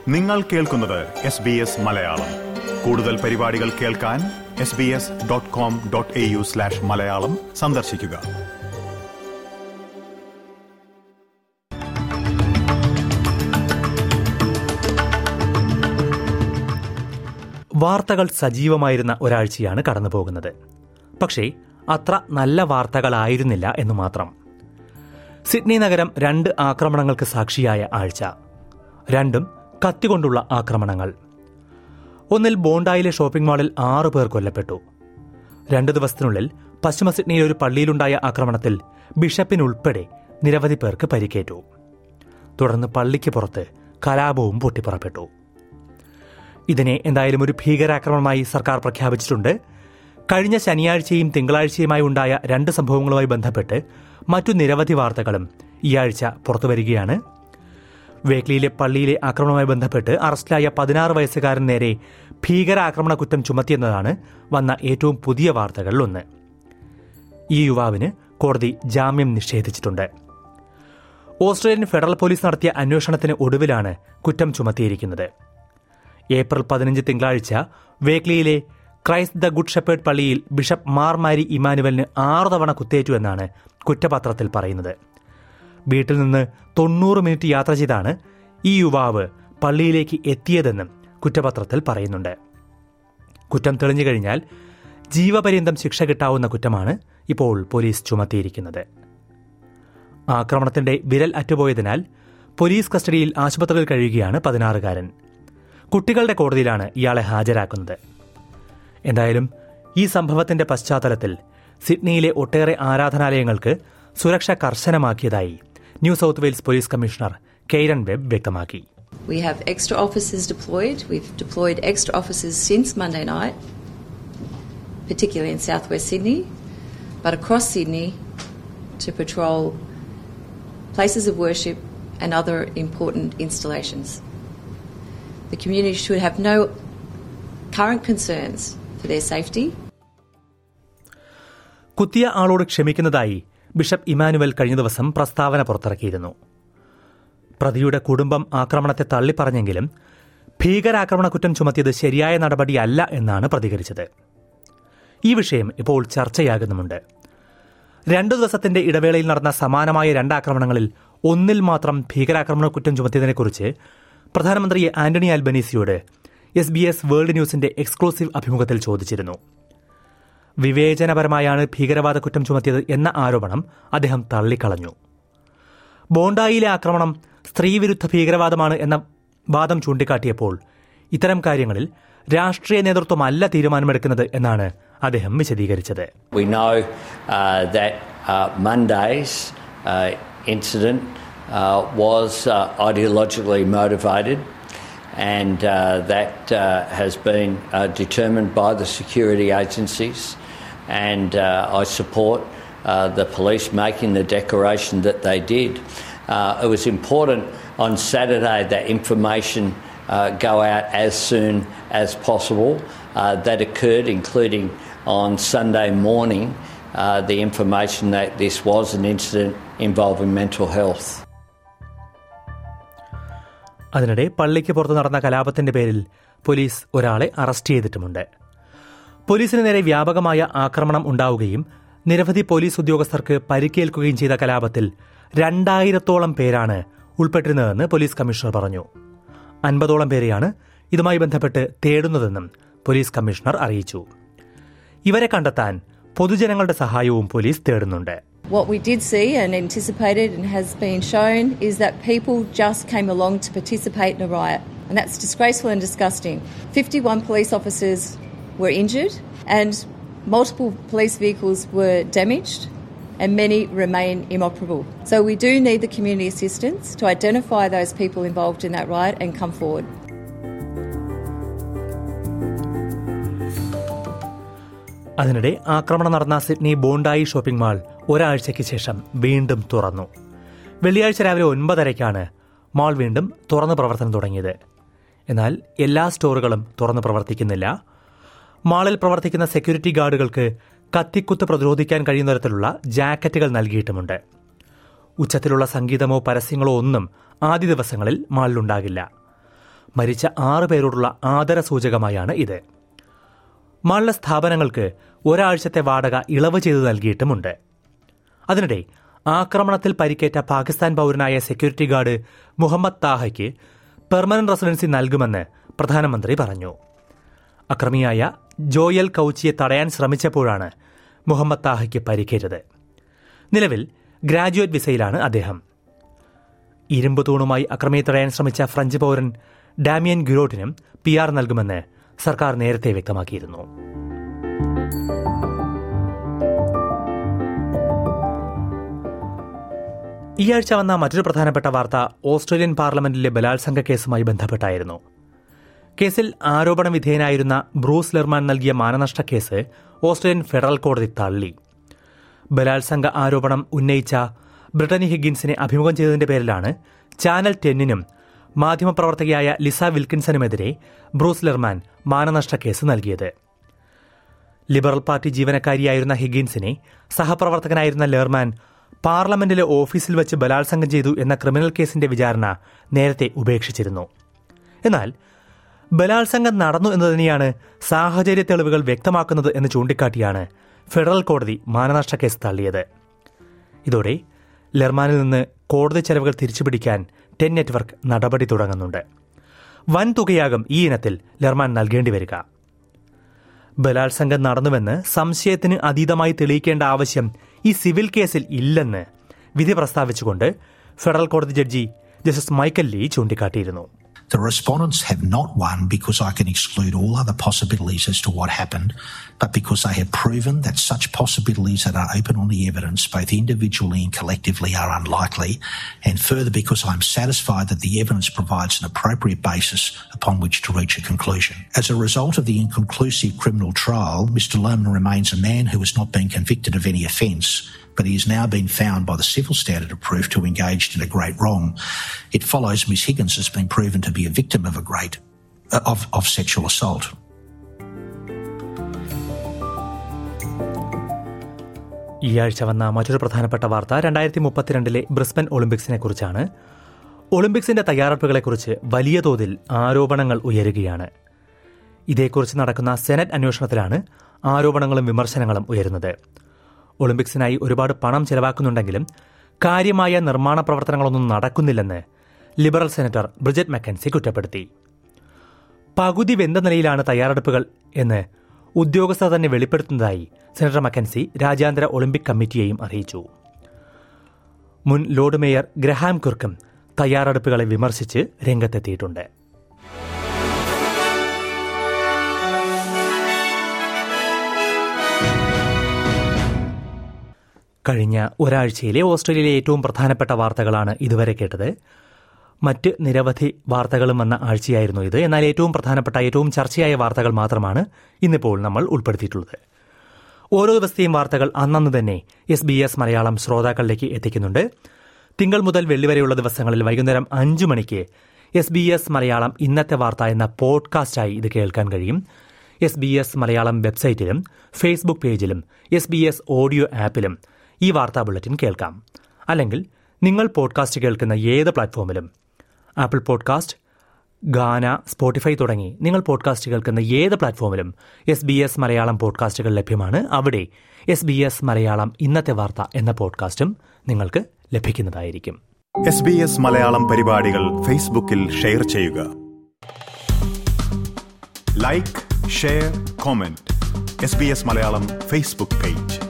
നിങ്ങൾ കേൾക്കുന്നത് S B S Malayalam കൂടുതൽ പരിപാടികൾ കേൾക്കാൻ S B S dot com dot A U slash Malayalam സന്ദർശിക്കുക വാർത്തകൾ സജീവമായിരുന്ന ഒരാഴ്ചയാണ് കടന്നുപോകുന്നത് പക്ഷേ അത്ര നല്ല വാർത്തകളായിരുന്നില്ല എന്നു മാത്രം സിഡ്നി നഗരം രണ്ട് ആക്രമണങ്ങൾക്ക് സാക്ഷിയായ ആഴ്ച രണ്ടും കത്തികൊണ്ടുള്ള ആക്രമണങ്ങൾ ഒന്നിൽ ബോണ്ടായിലെ ഷോപ്പിംഗ് മാളിൽ ആറു പേർ കൊല്ലപ്പെട്ടു രണ്ടു ദിവസത്തിനുള്ളിൽ പശ്ചിമ സിഡ്നിയിലെ ഒരു പള്ളിയിലുണ്ടായ ആക്രമണത്തിൽ ബിഷപ്പിനുൾപ്പെടെ നിരവധി പേർക്ക് പരിക്കേറ്റു തുടർന്ന് പള്ളിക്ക് പുറത്ത് കലാപവും പൊട്ടിപ്പുറപ്പെട്ടു ഇതിനെ എന്തായാലും ഒരു ഭീകരാക്രമണമായി സർക്കാർ പ്രഖ്യാപിച്ചിട്ടുണ്ട് കഴിഞ്ഞ ശനിയാഴ്ചയും തിങ്കളാഴ്ചയുമായി ഉണ്ടായ രണ്ട് സംഭവങ്ങളുമായി ബന്ധപ്പെട്ട് മറ്റു നിരവധി വാർത്തകളും ഈ ആഴ്ച പുറത്തുവരികയാണ് വേക്ലിയിലെ പള്ളിയിലെ ആക്രമണവുമായി ബന്ധപ്പെട്ട് അറസ്റ്റിലായ പതിനാറ് വയസ്സുകാരൻ നേരെ ഭീകരാക്രമണ കുറ്റം ചുമത്തിയെന്നതാണ് വന്ന ഏറ്റവും പുതിയ വാർത്തകളിലൊന്ന് ഈ യുവാവിന് കോടതി ജാമ്യം നിഷേധിച്ചിട്ടുണ്ട് ഓസ്ട്രേലിയൻ ഫെഡറൽ പോലീസ് നടത്തിയ അന്വേഷണത്തിന് ഒടുവിലാണ് കുറ്റം ചുമത്തിയിരിക്കുന്നത് ഏപ്രിൽ പതിനഞ്ച് തിങ്കളാഴ്ച വേക്ലിയിലെ ക്രൈസ്റ്റ് ദ ഗുഡ് ഷെപ്പേർഡ് പള്ളിയിൽ ബിഷപ്പ് മാർ മാരി ഇമാനുവലിന് ആറു തവണ കുത്തേറ്റു എന്നാണ് കുറ്റപത്രത്തിൽ പറയുന്നത് വീട്ടിൽ നിന്ന് തൊണ്ണൂറ് മിനിറ്റ് യാത്ര ചെയ്താണ് ഈ യുവാവ് പള്ളിയിലേക്ക് എത്തിയതെന്നും കുറ്റപത്രത്തിൽ പറയുന്നുണ്ട് കുറ്റം തെളിഞ്ഞു കഴിഞ്ഞാൽ ജീവപര്യന്തം ശിക്ഷ കിട്ടാവുന്ന കുറ്റമാണ് ഇപ്പോൾ പോലീസ് ചുമത്തിയിരിക്കുന്നത് ആക്രമണത്തിന്റെ വിരൽ അറ്റുപോയതിനാൽ പോലീസ് കസ്റ്റഡിയിൽ ആശുപത്രിയിൽ കഴിയുകയാണ് പതിനാറുകാരൻ കുട്ടികളുടെ കോടതിയിലാണ് ഇയാളെ ഹാജരാക്കുന്നത് എന്തായാലും ഈ സംഭവത്തിന്റെ പശ്ചാത്തലത്തിൽ സിഡ്നിയിലെ ഒട്ടേറെ ആരാധനാലയങ്ങൾക്ക് സുരക്ഷ കർശനമാക്കിയതായി New South Wales police commissioner Karen Webb വ്യക്തമാക്കി We have extra officers deployed. We've deployed extra officers since Monday night, particularly in southwest Sydney, but across Sydney to patrol places of worship and other important installations. The community should have no current concerns for their safety. കുത്തിയ ആളോട് ക്ഷമിക്കുന്നതായി bishop Emmanuel കഴിഞ്ഞ ദിവസം പ്രസ്താവന പുറത്തിറക്കിയിരുന്നു പ്രതിയുടെ കുടുംബം ആക്രമണത്തെ തള്ളിപ്പറഞ്ഞെങ്കിലും ഭീകരാക്രമണ കുറ്റം ചുമത്തിയത് ശരിയായ നടപടിയല്ല എന്നാണ് പ്രതികരിച്ചത് ഈ വിഷയം ഇപ്പോൾ ചർച്ചയാകുന്നുമുണ്ട് രണ്ടു ദിവസത്തിന്റെ ഇടവേളയിൽ നടന്ന സമാനമായ രണ്ടാക്രമണങ്ങളിൽ ഒന്നിൽ മാത്രം ഭീകരാക്രമണ കുറ്റം ചുമത്തിയതിനെക്കുറിച്ച് പ്രധാനമന്ത്രി ആന്റണി ആൽബനീസിയോട് എസ് ബി എസ് വേൾഡ് ന്യൂസിന്റെ എക്സ്ക്ലൂസീവ് അഭിമുഖത്തിൽ ചോദിച്ചിരുന്നു വിവേചനപരമായാണ് ഭീകരവാദ കുറ്റം ചുമത്തിയത് എന്ന ആരോപണം അദ്ദേഹം തള്ളിക്കളഞ്ഞു ബോണ്ടായിലെ ആക്രമണം സ്ത്രീവിരുദ്ധ ഭീകരവാദമാണ് എന്ന വാദം ചൂണ്ടിക്കാട്ടിയപ്പോൾ ഇത്തരം കാര്യങ്ങളിൽ രാഷ്ട്രീയ നേതൃത്വമല്ല തീരുമാനമെടുക്കുന്നത് എന്നാണ് അദ്ദേഹം വിശദീകരിച്ചത് We know uh, that uh, Monday's uh, incident uh, was uh, ideologically motivated and uh, that uh, has been uh, determined by the security agencies and uh, I support uh, the police making the declaration that they did. Uh, it was important on Saturday that information uh, go out as soon as possible. Uh, that occurred, including on Sunday morning, uh, the information that this was an incident involving mental health. അതിനിടെ പള്ളിക്ക് പുറത്ത് നടന്ന കലാപത്തിന്റെ പേരിൽ police ഒരാളെ arrest ചെയ്തിട്ടുമുണ്ട് പോലീസിന് നേരെ വ്യാപകമായ ആക്രമണം ഉണ്ടാവുകയും നിരവധി പോലീസ് ഉദ്യോഗസ്ഥർക്ക് പരിക്കേൽക്കുകയും ചെയ്ത കലാപത്തിൽ രണ്ടായിരത്തോളം പേരാണ് ഉൾപ്പെട്ടിരുന്നതെന്ന് പോലീസ് കമ്മീഷണർ പറഞ്ഞു അൻപതോളം പേരെയാണ് ഇതുമായി ബന്ധപ്പെട്ട് തേടുന്നതെന്നും പോലീസ് കമ്മീഷണർ അറിയിച്ചു ഇവരെ കണ്ടെത്താൻ പൊതുജനങ്ങളുടെ സഹായവും പോലീസ് തേടുന്നുണ്ട് What we did see and anticipated and has been shown is that people just came along to participate in a riot. And that's disgraceful and disgusting. 51 police officers were injured and multiple police vehicles were damaged and many remain inoperable. So we do need the community assistance to identify those people involved in that riot and come forward. അതിനിടെ ആക്രമണം നടന്ന Sydney ബോണ്ടായി shopping mall ഒരാഴ്ചയ്ക്ക് ശേഷം വീണ്ടും തുറന്നു വെള്ളിയാഴ്ച രാവിലെ ഒൻപതരയ്ക്കാണ് mall വീണ്ടും തുറന്ന് പ്രവർത്തനം തുടങ്ങിയത് എന്നാൽ എല്ലാ സ്റ്റോറുകളും തുറന്ന് പ്രവർത്തിക്കുന്നില്ല മാളിൽ പ്രവർത്തിക്കുന്ന സെക്യൂരിറ്റി ഗാർഡുകൾക്ക് കത്തിക്കുത്ത് പ്രതിരോധിക്കാൻ കഴിയുന്ന തരത്തിലുള്ള ജാക്കറ്റുകൾ നൽകിയിട്ടുമുണ്ട് ഉച്ചത്തിലുള്ള സംഗീതമോ പരസ്യങ്ങളോ ഒന്നും ആദ്യ ദിവസങ്ങളിൽ മാളിലുണ്ടാകില്ല മരിച്ച ആറ് പേരോടുള്ള ആദര സൂചകമായാണ് ഇത് മള്ള സ്ഥാപനങ്ങൾക്ക് ഒരാഴ്ചത്തെ വാടക ഇളവ് ചെയ്തു നൽകിയിട്ടുമുണ്ട് അതിനിടെ ആക്രമണത്തിൽ പരിക്കേറ്റ പാകിസ്ഥാൻ പൌരനായ സെക്യൂരിറ്റി ഗാർഡ് മുഹമ്മദ് താഹയ്ക്ക് പെർമനന്റ് റെസിഡൻസി നൽകുമെന്ന് പ്രധാനമന്ത്രി പറഞ്ഞു അക്രമിയായ ജോയൽ കൌച്ചിയെ തടയാൻ ശ്രമിച്ചപ്പോഴാണ് മുഹമ്മദ് താഹയ്ക്ക് പരിക്കേറ്റത് നിലവിൽ ഗ്രാജുവേറ്റ് വിസയിലാണ് അദ്ദേഹം ഇരുമ്പ് തൂണുമായി അക്രമിയെ തടയാൻ ശ്രമിച്ച ഫ്രഞ്ച് പൌരൻ ഡാമിയൻ ഗുരോട്ടിനും പി ആർ നൽകുമെന്ന് സർക്കാർ നേരത്തെ വ്യക്തമാക്കിയിരുന്നു ഈ ആഴ്ച വന്ന മറ്റൊരു പ്രധാനപ്പെട്ട വാർത്ത ഓസ്ട്രേലിയൻ പാർലമെന്റിലെ ബലാത്സംഗ കേസുമായി ബന്ധപ്പെട്ടായിരുന്നു കേസിൽ ആരോപണ വിധേയനായിരുന്ന ബ്രൂസ് ലെർമാൻ നൽകിയ മാനനഷ്ട കേസ് ഓസ്ട്രേലിയൻ ഫെഡറൽ കോടതി തള്ളി ബലാത്സംഗ ആരോപണം ഉന്നയിച്ച ബ്രിട്ടനി ഹിഗിൻസിനെ അഭിമുഖം ചെയ്തതിന്റെ പേരിലാണ് ചാനൽ ടെന്നിനും മാധ്യമപ്രവർത്തകയായ ലിസ വിൽക്കിൻസനുമെതിരെ ബ്രൂസ് ലെർമാൻ മാനനഷ്ട കേസ് നൽകിയത് ലിബറൽ പാർട്ടി ജീവനക്കാരിയായിരുന്ന ഹിഗിൻസിനെ സഹപ്രവർത്തകനായിരുന്ന ലെർമാൻ പാർലമെന്റിലെ ഓഫീസിൽ വെച്ച് ബലാത്സംഗം ചെയ്തു എന്ന ക്രിമിനൽ കേസിന്റെ വിചാരണ നേരത്തെ ഉപേക്ഷിച്ചിരുന്നു എന്നാൽ ബലാത്സംഗം നടന്നു എന്ന് തന്നെയാണ് സാഹചര്യ തെളിവുകൾ വ്യക്തമാക്കുന്നത് എന്ന് ചൂണ്ടിക്കാട്ടിയാണ് ഫെഡറൽ കോടതി മാനനഷ്ട കേസ് തള്ളിയത് ഇതോടെ ലെർമാനിൽ നിന്ന് കോടതി ചെലവുകൾ തിരിച്ചുപിടിക്കാൻ ടെൻ നെറ്റ്വർക്ക് നടപടി തുടങ്ങുന്നുണ്ട് വൻ തുകയാകും ഈ ഇനത്തിൽ ലെർമാൻ നൽകേണ്ടി വരിക ബലാത്സംഗം നടന്നുവെന്ന് സംശയത്തിന് അതീതമായി തെളിയിക്കേണ്ട ആവശ്യം ഈ സിവിൽ കേസിൽ ഇല്ലെന്ന് വിധി പ്രസ്താവിച്ചുകൊണ്ട് ഫെഡറൽ കോടതി ജഡ്ജി ജസ്റ്റിസ് മൈക്കൽ ലീ ചൂണ്ടിക്കാട്ടിയിരുന്നു The respondents have not won because I can exclude all other possibilities as to what happened, but because they have proven that such possibilities that are open on the evidence, both individually and collectively, are unlikely, and further because I'm satisfied that the evidence provides an appropriate basis upon which to reach a conclusion. As a result of the inconclusive criminal trial, Mr Lohman remains a man who has not been convicted of any offence, but he has now been found by the civil standard of proof to have engaged in a great wrong. It follows Miss Higgins has been proven to be a victim of a great uh, of, of sexual assault. ഈ ആഴ്ച വന്ന മറ്റൊരു പ്രധാനപ്പെട്ട വാർത്ത രണ്ടായിരത്തി മുപ്പത്തിരണ്ടിലെ Brisbane ഒളിമ്പിക്സിനെ കുറിച്ചാണ് ഒളിമ്പിക്സിന്റെ തയ്യാറെടുപ്പുകളെക്കുറിച്ച് വലിയ തോതിൽ ആരോപണങ്ങൾ ഉയരുകയാണ് ഇതേക്കുറിച്ച് നടക്കുന്ന സെനറ്റ് അന്വേഷണത്തിലാണ് ആരോപണങ്ങളും വിമർശനങ്ങളും ഉയരുന്നത് ഒളിമ്പിക്സിനായി ഒരുപാട് പണം ചെലവാക്കുന്നുണ്ടെങ്കിലും കാര്യമായ നിർമ്മാണ പ്രവർത്തനങ്ങളൊന്നും നടക്കുന്നില്ലെന്ന് ലിബറൽ സെനറ്റർ ബ്രിജറ്റ് മെക്കൻസി കുറ്റപ്പെടുത്തി പകുതി വെന്ത നിലയിലാണ് തയ്യാറെടുപ്പുകൾ എന്ന് ഉദ്യോഗസ്ഥർ തന്നെ വെളിപ്പെടുത്തുന്നതായി സെനറ്റർ മക്കൻസി രാജ്യാന്തര ഒളിമ്പിക് കമ്മിറ്റിയെയും അറിയിച്ചു മുൻ ലോർഡ് മേയർ ഗ്രഹാം കുർക്കും തയ്യാറെടുപ്പുകളെ വിമർശിച്ച് രംഗത്തെത്തിയിട്ടുണ്ട് കഴിഞ്ഞ ഒരാഴ്ചയിലെ ഓസ്ട്രേലിയയിലെ ഏറ്റവും പ്രധാനപ്പെട്ട വാർത്തകളാണ് ഇതുവരെ കേട്ടത് മറ്റ് നിരവധി വാർത്തകളും വന്ന ആഴ്ചയായിരുന്നു ഇത് എന്നാൽ ഏറ്റവും പ്രധാനപ്പെട്ട ഏറ്റവും ചർച്ചയായ വാർത്തകൾ മാത്രമാണ് ഇന്നിപ്പോൾ നമ്മൾ ഉൾപ്പെടുത്തിയിട്ടുള്ളത് ഓരോ ദിവസത്തെയും വാർത്തകൾ അന്നന്ന് തന്നെ എസ് ബി എസ് മലയാളം ശ്രോതാക്കളിലേക്ക് എത്തിക്കുന്നുണ്ട് തിങ്കൾ മുതൽ വെള്ളി വരെയുള്ള ദിവസങ്ങളിൽ വൈകുന്നേരം അഞ്ചു മണിക്ക് എസ് ബി എസ് മലയാളം ഇന്നത്തെ വാർത്ത എന്ന പോഡ്കാസ്റ്റായി ഇത് കേൾക്കാൻ കഴിയും എസ് ബി എസ് മലയാളം വെബ്സൈറ്റിലും ഫേസ്ബുക്ക് പേജിലും എസ് ബി എസ് ഓഡിയോ ആപ്പിലും ഈ വാർത്താ ബുള്ളറ്റിൻ കേൾക്കാം അല്ലെങ്കിൽ നിങ്ങൾ പോഡ്കാസ്റ്റ് കേൾക്കുന്ന ഏത് പ്ലാറ്റ്ഫോമിലും ആപ്പിൾ പോഡ്കാസ്റ്റ് ഗാന സ്പോട്ടിഫൈ തുടങ്ങി നിങ്ങൾ പോഡ്കാസ്റ്റ് കേൾക്കുന്ന ഏത് പ്ലാറ്റ്ഫോമിലും എസ് ബി എസ് മലയാളം പോഡ്കാസ്റ്റുകൾ ലഭ്യമാണ് അവിടെ എസ് ബി എസ് മലയാളം ഇന്നത്തെ വാർത്ത എന്ന പോഡ്കാസ്റ്റും നിങ്ങൾക്ക് ലഭിക്കുന്നതായിരിക്കും എസ് ബി എസ് മലയാളം പരിപാടികൾ ഫേസ്ബുക്കിൽ ഷെയർ ചെയ്യുക like share comment S B S Malayalam Facebook page